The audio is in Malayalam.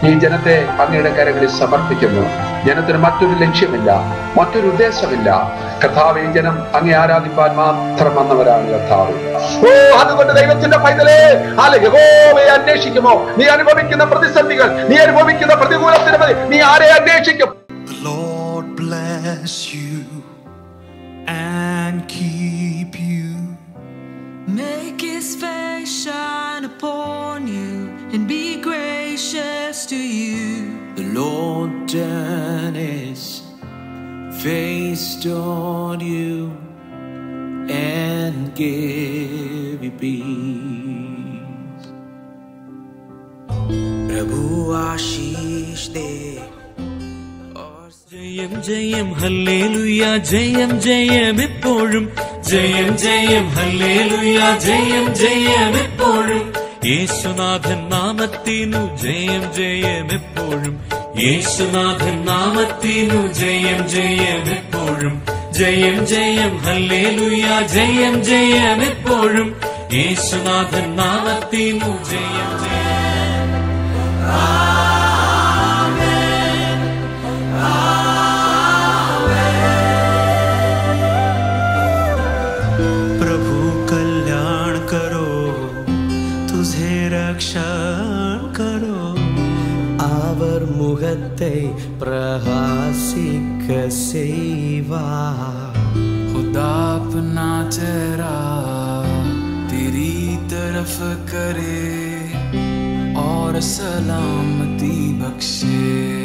ഈ ജനത്തെ അങ്ങയുടെ കരങ്ങളിൽ സമർപ്പിക്കുന്നു ജനത്തിന് മറ്റൊരു ലക്ഷ്യമില്ല മറ്റൊരു ഉദ്ദേശമില്ല കർത്താവ് ഈ ജനം അങ്ങേ ആരാധിപ്പാൻ മാത്രം വന്നവരാണ് കർത്താവ് ഓ അതുകൊണ്ട് ദൈവത്തിന്റെ പൈതലേ അല്ല യഹോവയെ അന്വേഷിക്കുമോ നീ അനുഭവിക്കുന്ന പ്രതിസന്ധികൾ നീ അനുഭവിക്കുന്ന പ്രതികൂലത്തിന് മതി നീ ആരെ അന്വേഷിക്കും The Lord bless you and keep you. Make his face shine upon you and be gracious to you. The Lord turn his face toward you and give you peace. प्रभु आशीष दे और ജയം ജയം ഹല്ലേലൂയ ജയം ജയം എപ്പോഴും ജയം ജയം ഹല്ലേലൂയ ജയം ജയം എപ്പോഴും യേശുനാഥൻ നാമത്തിനു ജയം ജയം എപ്പോഴും യേശുനാഥൻ നാമത്തിനു ജയം ജയം എപ്പോഴും ജയം ജയം ഹല്ലേലൂയ ജയം ജയം എപ്പോഴും യേശുനാഥൻ നാമത്തിനു ജയം ജയം प्रभु कल्याण करो तुझे रक्षण करो അവർ മുഖത്തെ പ്രഹാസിക്ക സേവാ खुदा अपना चेहरा तेरी तरफ करे और सलामती बख्शे